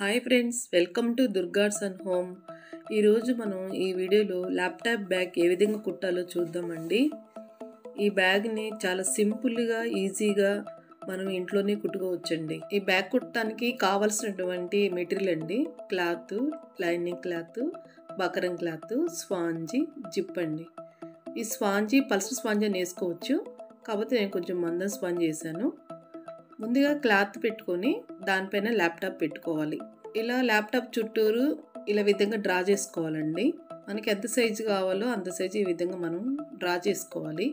hi friends welcome to దుర్గాడ్స్ and home ఈరోజు మనం ఈ వీడియోలో ల్యాప్టాప్ బ్యాగ్ ఏ విధంగా కుట్టాలో చూద్దామండి ఈ బ్యాగ్ని చాలా సింపుల్గా ఈజీగా మనం ఇంట్లోనే కుట్టుకోవచ్చండి ఈ బ్యాగ్ కుట్టడానికి కావలసినటువంటి మెటీరియల్ అండి cloth lining cloth buckram cloth sponge zip అండి ఈ స్పాంజీ పల్సర్ స్పాంజీ అని వేసుకోవచ్చు కాకపోతే నేను కొంచెం మందం స్పాంజ్ చేశాను ముందుగా క్లాత్ పెట్టుకొని దానిపైన ల్యాప్టాప్ పెట్టుకోవాలి ఇలా ల్యాప్టాప్ చుట్టూరు ఇలా విధంగా డ్రా చేసుకోవాలండి మనకి ఎంత సైజు కావాలో అంత సైజు ఈ విధంగా మనం డ్రా చేసుకోవాలి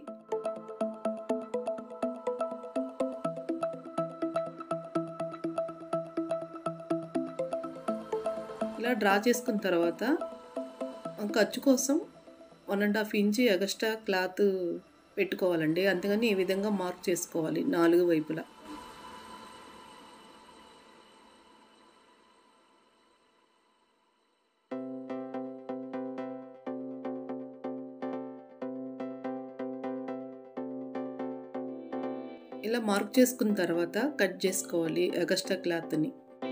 ఇలా డ్రా చేసుకున్న తర్వాత ఖర్చు కోసం one and half inch extra cloth పెట్టుకోవాలండి అంతేగాని ఈ విధంగా మార్క్ చేసుకోవాలి నాలుగు వైపులా ఇలా మార్క్ చేసుకున్న తర్వాత కట్ చేసుకోవాలి ఎగస్ట్రా క్లాత్ని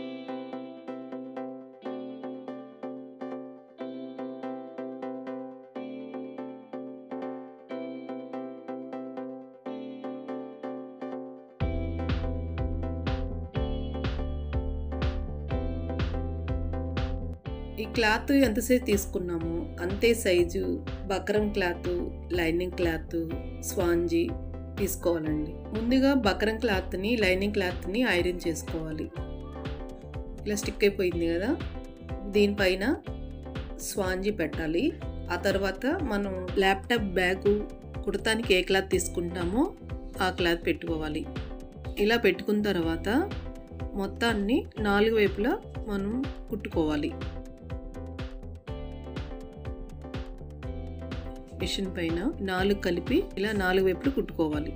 ఈ క్లాత్ ఎంత సైజు తీసుకున్నామో అంతే size buckram cloth lining cloth sponge తీసుకోవాలండి ముందుగా బక్రం క్లాత్ని లైనింగ్ క్లాత్ని ఐరన్ చేసుకోవాలి ఇలా స్టిక్ అయిపోయింది కదా దీనిపైన స్వాంజీ పెట్టాలి ఆ తర్వాత మనం ల్యాప్టాప్ బ్యాగు కుడతానికి ఏ క్లాత్ తీసుకుంటామో ఆ క్లాత్ పెట్టుకోవాలి ఇలా పెట్టుకున్న తర్వాత మొత్తాన్ని నాలుగు వైపులా మనం కుట్టుకోవాలి మిషన్ పైన నాలుగు కలిపి ఇలా నాలుగు వైపులు కుట్టుకోవాలి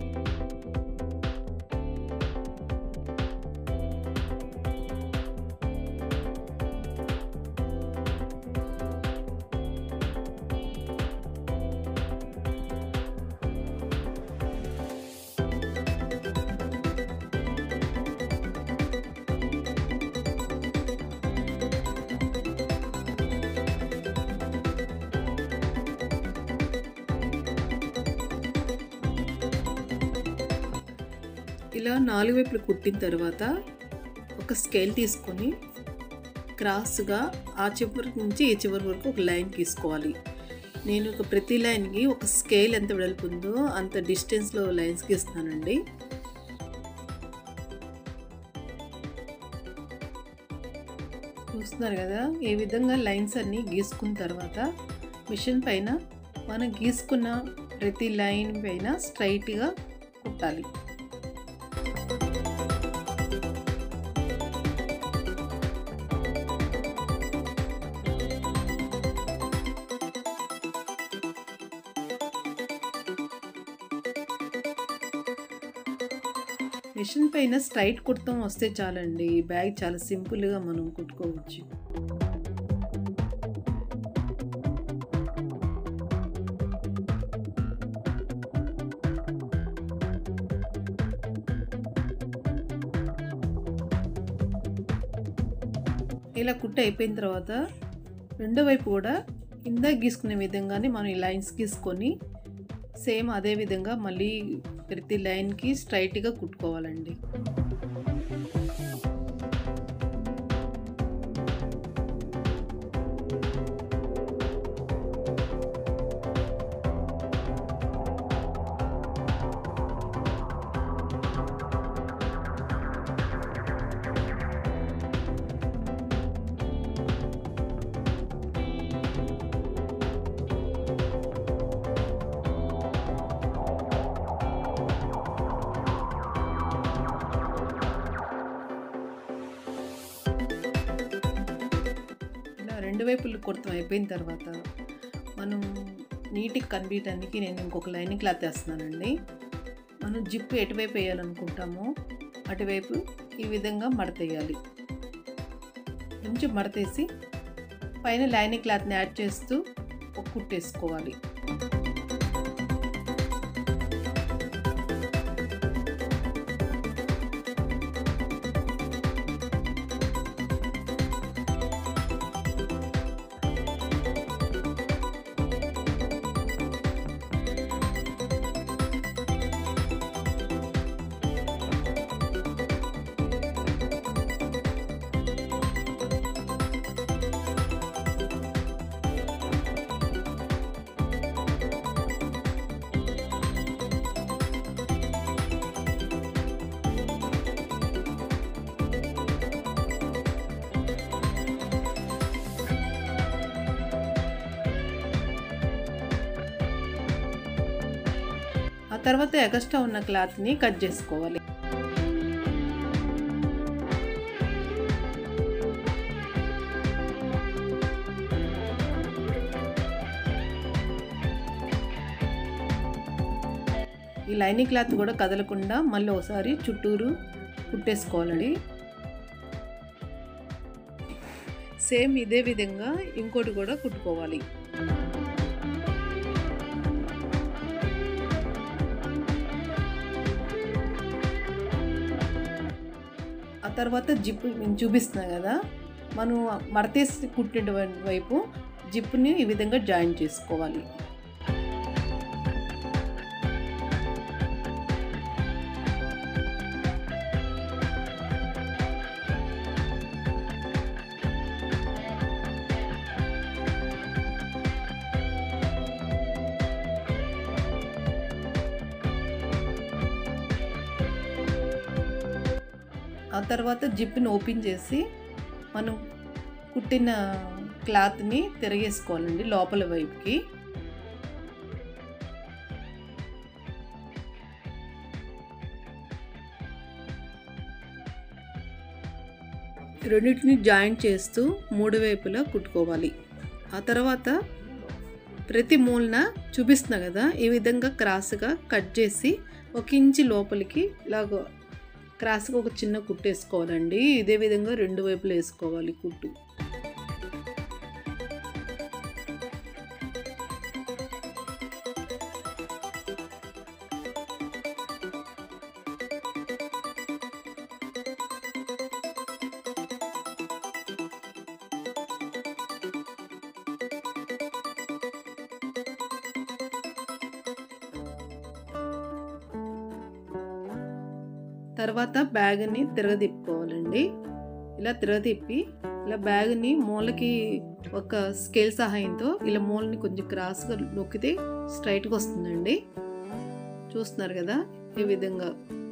ఇలా నాలుగు వైపులు కుట్టిన తర్వాత ఒక స్కేల్ తీసుకొని క్రాస్గా ఆ చివరి నుంచి ఈ చివరి వరకు ఒక లైన్ తీసుకోవాలి నేను ఒక ప్రతి లైన్కి ఒక స్కేల్ ఎంత వెడల్పు ఉందో అంత డిస్టెన్స్లో లైన్స్ గీస్తానండి చూస్తున్నారు కదా ఈ విధంగా లైన్స్ అన్నీ గీసుకున్న తర్వాత మిషన్ పైన మనం గీసుకున్న ప్రతి లైన్ పైన స్ట్రైట్గా కుట్టాలి మిషన్ పైన స్ట్రైట్ కుర్తం వస్తే చాలండి ఈ బ్యాగ్ చాలా సింపుల్గా మనం కుట్టుకోవచ్చు ఇలా కుట్టి అయిపోయిన తర్వాత రెండో వైపు కూడా ఇందాక గీసుకునే విధంగానే మనం ఈ లైన్స్ గీసుకొని సేమ్ అదే విధంగా మళ్ళీ ప్రతి లైన్కి స్ట్రైట్గా కుట్టుకోవాలండి రెండు వైపులు కుర్తం అయిపోయిన తర్వాత మనం నీట్గా కనిపించడానికి నేను ఇంకొక లైనింగ్ క్లాత్ వేస్తున్నానండి మనం జిప్పు ఎటువైపు వేయాలనుకుంటామో అటువైపు ఈ విధంగా మడతేయాలి కొంచెం మడతేసి పైన లైనింగ్ క్లాత్ని యాడ్ చేస్తూ ఒక కుట్టేసుకోవాలి ఆ తర్వాత ఎగస్ట్రా ఉన్న క్లాత్ని కట్ చేసుకోవాలి ఈ లైనింగ్ క్లాత్ కూడా కదలకుండా మళ్ళీ ఒకసారి చుట్టూరు కుట్టేసుకోవాలండి సేమ్ ఇదే విధంగా ఇంకోటి కూడా కుట్టుకోవాలి ఆ తర్వాత జిప్ నేను చూపిస్తున్నా కదా మనం మడతేసి కుట్టినటువంటి వైపు జిప్ని ఈ విధంగా జాయిన్ చేసుకోవాలి ఆ తర్వాత జిప్ని ఓపెన్ చేసి మనం కుట్టిన క్లాత్ని తిరగేసుకోవాలండి లోపల వైపుకి రెండింటిని జాయింట్ చేస్తూ మూడు వైపులా కుట్టుకోవాలి ఆ తర్వాత ప్రతి మూలన చూపిస్తున్నా కదా ఈ విధంగా క్రాస్గా కట్ చేసి ఒక ఇంచి లోపలికి ఇలాగ క్రాస్గా ఒక చిన్న కుట్టు వేసుకోవాలండి ఇదే విధంగా రెండు వైపులు వేసుకోవాలి కుట్టు తర్వాత బ్యాగ్ని తిరగదిప్పుకోవాలండి ఇలా తిరగదిప్పి ఇలా బ్యాగ్ని మూలకి ఒక స్కేల్ సహాయంతో ఇలా మూలని కొంచెం క్రాస్గా నొక్కితే స్ట్రైట్గా వస్తుందండి చూస్తున్నారు కదా ఈ విధంగా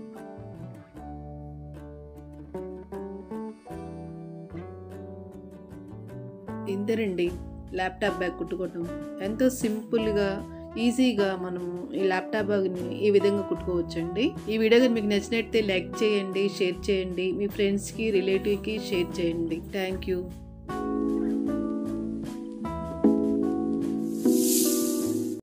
ఇంతేనండి ల్యాప్టాప్ బ్యాగ్ కుట్టుకోవటం ఎంతో సింపుల్గా ఈజీగా మనం ఈ ల్యాప్టాప్ బ్యాగ్ని ఈ విధంగా కుట్టుకోవచ్చండి ఈ వీడియో కానీ మీకు నచ్చినట్టే లైక్ చేయండి షేర్ చేయండి మీ ఫ్రెండ్స్కి రిలేటివ్కి షేర్ చేయండి థ్యాంక్ యూ